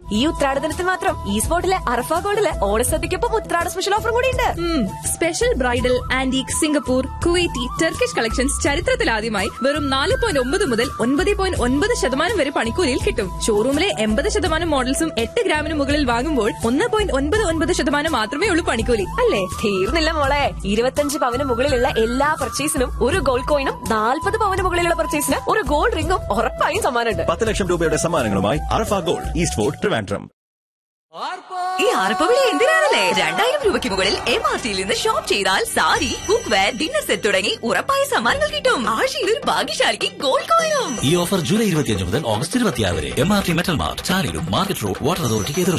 ഈ ഉത്രാടദിനത്തിൽ മാത്രം ഈ സ്പോട്ടിലെ അറഫ ഗോൾഡിലെ ഓണസദ്യക്കൊപ്പം ഉത്രാട സ്പെഷ്യൽ ഓഫറും കൂടി ഉണ്ട് special bridal antique Singapore Kuwaiti Turkish collections ചരിത്രത്തിലാദ്യമായി വെറും നാല് പോയിന്റ് ഒമ്പത് മുതൽ ഒൻപത് പോയിന്റ് ഒൻപത് ശതമാനം വരെ പണിക്കൂലിയിൽ കിട്ടും ഷോറൂമിലെ എൺപത് ശതമാനം മോഡൽസും എട്ട് ഗ്രാമിന് മുകളിൽ വാങ്ങുമ്പോൾ ഒന്ന് പോയിന്റ് ഒൻപത് ഒൻപത് ശതമാനം മാത്രമേ ഉള്ളൂ പണിക്കൂലി അല്ലേ തീർന്നില്ല മോളെ ഇരുപത്തഞ്ച് പവന് മുകളിലുള്ള എല്ലാ പർച്ചേസിനും ഒരു ഗോൾഡ് കോയിനും നാൽപ്പത് പവന് മുകളിലുള്ള പർച്ചേസിന് ഒരു ഗോൾഡ് റിംഗും ഉറപ്പായും സമ്മാനമുണ്ട് പത്ത് ലക്ഷം രൂപയുടെ സമ്മാനങ്ങളുമായി Arafa gold east fort Trivandrum ഈ ആർപ്പവിളി എന്തിനാണല്ലേ രണ്ടായിരം രൂപയ്ക്ക് മുകളിൽ എം ആർ ടിയിൽ നിന്ന് ഷോപ്പ് ചെയ്താൽ sari cookware dinner set തുടങ്ങി ഉറപ്പായ സമ്മാനങ്ങൾ കിട്ടും ആഴ്ചയിൽ ഒരു ഭാഗ്യശാലിക്ക് ഗോൾഡ് കോയിനും ഈ ഓഫർ ജൂലൈ ഇരുപത്തിയഞ്ച് മുതൽ ഓഗസ്റ്റ് ഇരുപത്തിയാറ് വരെ M R T metal mart ചാലിലും മാർക്കറ്റ് റോഡ് വാട്ടർ അതോറിറ്റിക്ക് എതിർ